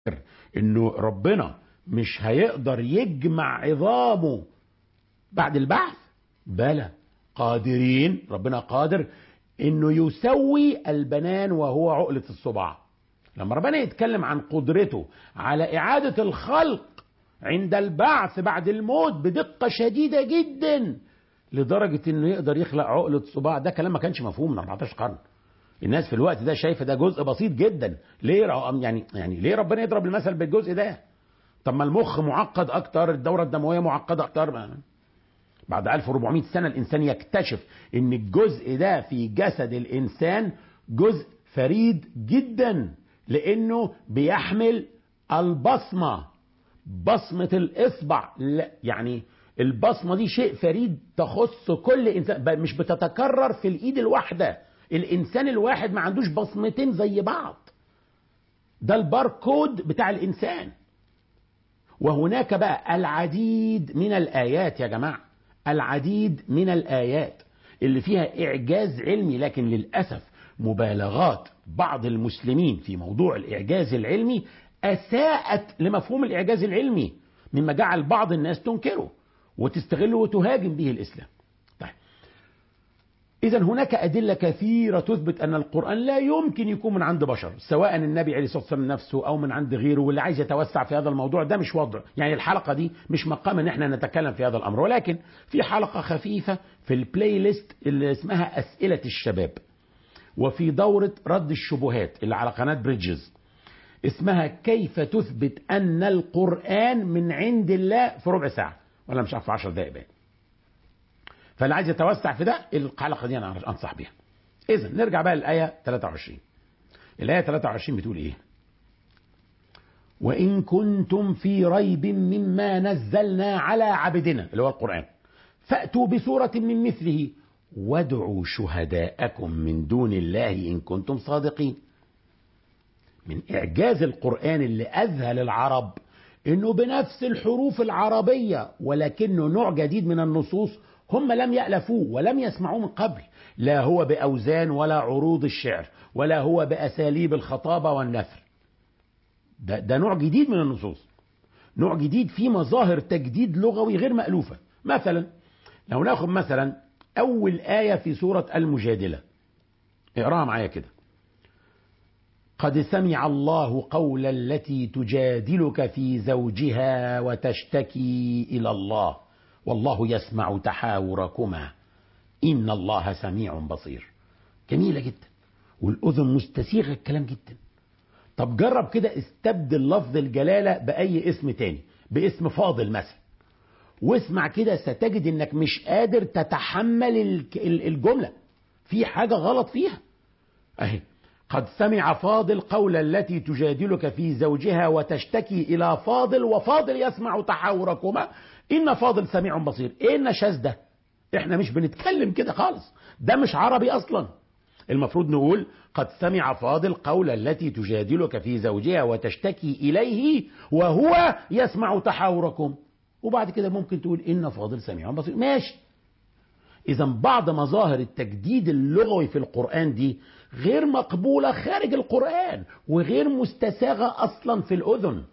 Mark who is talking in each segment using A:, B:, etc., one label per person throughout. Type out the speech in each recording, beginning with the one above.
A: انه ربنا مش هيقدر يجمع عظامه بعد البعث بلى قادرين ربنا قادر انه يسوي البنان وهو عقلة الصباع لما ربنا يتكلم عن قدرته على اعادة الخلق عند البعث بعد الموت بدقة شديدة جدا لدرجة انه يقدر يخلق عقلة صباع ده كلام ما كانش مفهوم من 14 قرن الناس في الوقت ده شايفه ده جزء بسيط جدا ليه يعني يعني ليه ربنا يضرب المثل بالجزء ده طب ما المخ معقد اكتر الدوره الدمويه معقده اكتر ما. بعد 1400 سنه الانسان يكتشف ان الجزء ده في جسد الانسان جزء فريد جدا لانه بيحمل البصمه بصمه الاصبع لا يعني البصمه دي شيء فريد تخص كل انسان مش بتتكرر في الايد الواحده الانسان الواحد ما عندوش بصمتين زي بعض ده الباركود بتاع الانسان وهناك بقى العديد من الايات يا جماعه العديد من الايات اللي فيها اعجاز علمي لكن للاسف مبالغات بعض المسلمين في موضوع الاعجاز العلمي اساءت لمفهوم الاعجاز العلمي مما جعل بعض الناس تنكره وتستغله وتهاجم به الاسلام إذا هناك أدلة كثيرة تثبت أن القرآن لا يمكن يكون من عند بشر سواء النبي عليه الصلاة والسلام نفسه أو من عند غيره واللي عايز يتوسع في هذا الموضوع ده مش وضع يعني الحلقة دي مش مقام أن احنا نتكلم في هذا الأمر ولكن في حلقة خفيفة في البلاي ليست اللي اسمها أسئلة الشباب وفي دورة رد الشبهات اللي على قناة بريدجز اسمها كيف تثبت أن القرآن من عند الله في ربع ساعة ولا مش عارف في 10 دقائق بقى فاللي عايز يتوسع في ده الحلقه دي انا انصح بيها. اذا نرجع بقى للايه 23. الايه 23 بتقول ايه؟ وان كنتم في ريب مما نزلنا على عبدنا اللي هو القران فاتوا بسوره من مثله وادعوا شهداءكم من دون الله ان كنتم صادقين. من اعجاز القران اللي اذهل العرب انه بنفس الحروف العربيه ولكنه نوع جديد من النصوص هم لم يألفوه ولم يسمعوه من قبل لا هو بأوزان ولا عروض الشعر ولا هو بأساليب الخطابة والنثر ده, ده نوع جديد من النصوص نوع جديد فيه مظاهر تجديد لغوي غير مألوفة مثلا لو ناخد مثلا أول آية في سورة المجادلة اقراها معايا كده قد سمع الله قول التي تجادلك في زوجها وتشتكي إلى الله والله يسمع تحاوركما إن الله سميع بصير جميلة جدا والأذن مستسيغة الكلام جدا طب جرب كده استبدل لفظ الجلالة بأي اسم تاني باسم فاضل مثلا واسمع كده ستجد انك مش قادر تتحمل الجملة في حاجة غلط فيها اهي قد سمع فاضل قول التي تجادلك في زوجها وتشتكي إلى فاضل وفاضل يسمع تحاوركما إن فاضل سميع بصير إيه النشاز ده إحنا مش بنتكلم كده خالص ده مش عربي أصلا المفروض نقول قد سمع فاضل قول التي تجادلك في زوجها وتشتكي إليه وهو يسمع تحاوركم وبعد كده ممكن تقول إن فاضل سميع بصير ماشي إذا بعض مظاهر التجديد اللغوي في القرآن دي غير مقبولة خارج القرآن وغير مستساغة أصلا في الأذن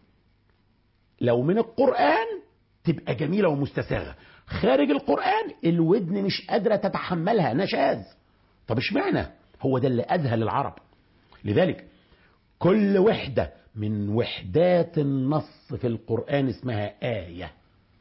A: لو من القرآن تبقى جميلة ومستساغة خارج القرآن الودن مش قادرة تتحملها نشاز طب اشمعنى هو ده اللي أذهل العرب لذلك كل وحدة من وحدات النص في القرآن اسمها آية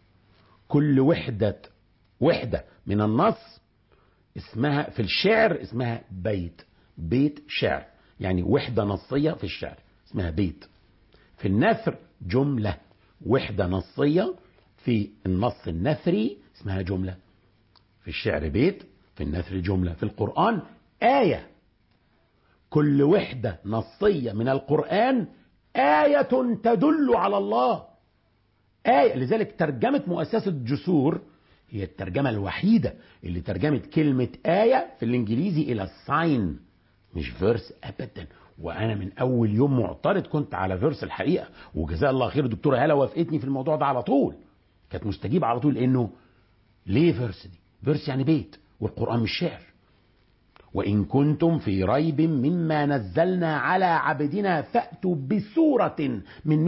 A: كل وحدة وحدة من النص اسمها في الشعر اسمها بيت بيت شعر يعني وحدة نصية في الشعر اسمها بيت في النثر جملة وحدة نصية في النص النثري اسمها جملة في الشعر بيت في النثر جملة في القرآن آية كل وحدة نصية من القرآن آية تدل على الله آية لذلك ترجمة مؤسسة جسور هي الترجمة الوحيدة اللي ترجمت كلمة آية في الإنجليزي إلى ساين مش فيرس أبدا وأنا من أول يوم معترض كنت على فيرس الحقيقة وجزاء الله خير الدكتورة هلا وافقتني في الموضوع ده على طول كانت مستجيبة على طول لأنه ليه فيرس دي؟ فيرس يعني بيت والقرآن مش شعر وإن كنتم في ريب مما نزلنا على عبدنا فأتوا بسورة من